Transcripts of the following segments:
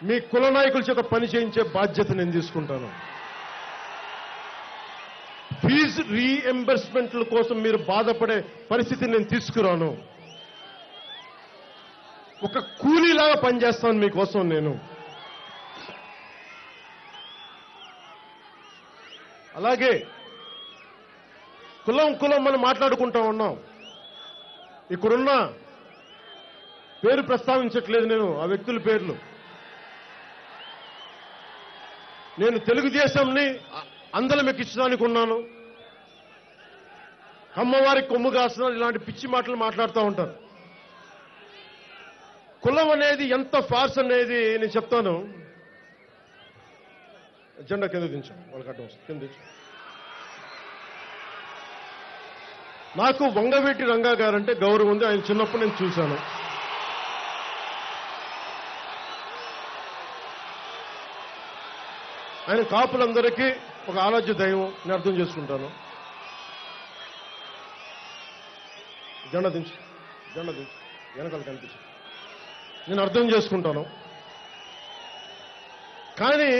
మీ కుల నాయకుల చేత పని చేయించే బాధ్యత నేను తీసుకుంటాను ఫీజు రీఎంబర్స్మెంట్ల కోసం మీరు బాధపడే పరిస్థితి నేను తీసుకురాను ఒక కూలీలాగా పనిచేస్తాను మీకోసం నేను అలాగే కులం కులం మనం మాట్లాడుకుంటా ఉన్నాం ఇక్కడున్న పేరు ప్రస్తావించట్లేదు నేను ఆ వ్యక్తుల పేర్లు నేను తెలుగుదేశంని అందలం ఎక్కించడానికి ఉన్నాను కమ్మవారికి కొమ్ము కాస్తున్నారు ఇలాంటి పిచ్చి మాటలు మాట్లాడుతూ ఉంటారు కులం అనేది ఎంత ఫార్స్ అనేది నేను చెప్తాను జెండా కింద దించాం వాళ్ళకి అడ్డం వస్తుంది కింద దించాం నాకు వంగవీటి రంగా గారంటే గౌరవం ఉంది ఆయన చిన్నప్పుడు నేను చూశాను ఆయన కాపులందరికీ ఒక ఆరాధ్య దైవం నేను అర్థం చేసుకుంటాను జెండా దించు జెండా దించు వెనకాల కనిపించు నేను అర్థం చేసుకుంటాను కానీ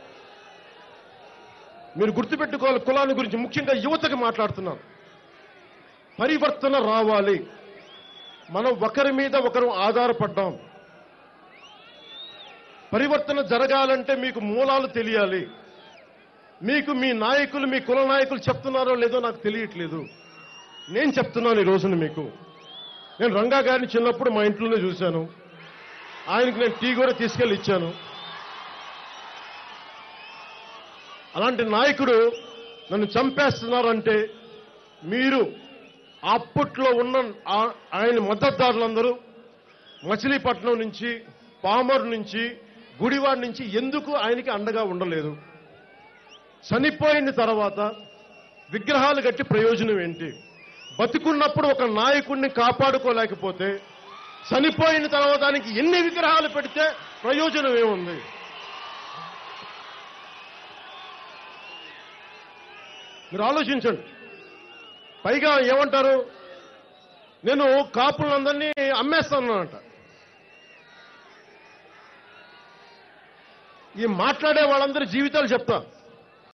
మీరు గుర్తుపెట్టుకోవాలి కులాన్ని గురించి ముఖ్యంగా యువతకి మాట్లాడుతున్నాను పరివర్తన రావాలి మనం ఒకరి మీద ఒకరు ఆధారపడ్డాం పరివర్తన జరగాలంటే మీకు మూలాలు తెలియాలి మీకు మీ నాయకులు మీ కుల నాయకులు చెప్తున్నారో లేదో నాకు తెలియట్లేదు నేను చెప్తున్నాను ఈ రోజున మీకు నేను రంగా గారిని చిన్నప్పుడు మా ఇంట్లోనే చూశాను ఆయనకు నేను టీ కూడా తీసుకెళ్ళి ఇచ్చాను అలాంటి నాయకుడు నన్ను చంపేస్తున్నారంటే మీరు అప్పట్లో ఉన్న ఆ- ఆయన మద్దతుదారులందరూ మచిలీపట్నం నుంచి పామర్ నుంచి గుడివాడ నుంచి ఎందుకు ఆయనకి అండగా ఉండలేదు చనిపోయిన తర్వాత విగ్రహాలు కట్టి ప్రయోజనం ఏంటి బతికున్నప్పుడు ఒక నాయకుడిని కాపాడుకోలేకపోతే చనిపోయిన తర్వాత దానికి ఎన్ని విగ్రహాలు పెడితే ప్రయోజనం ఏముంది మీరు ఆలోచించండి పైగా ఏమంటారు నేను కాపులందరినీ అమ్మేస్తానంట ఈ మాట్లాడే వాళ్ళందరి జీవితాలు చెప్తా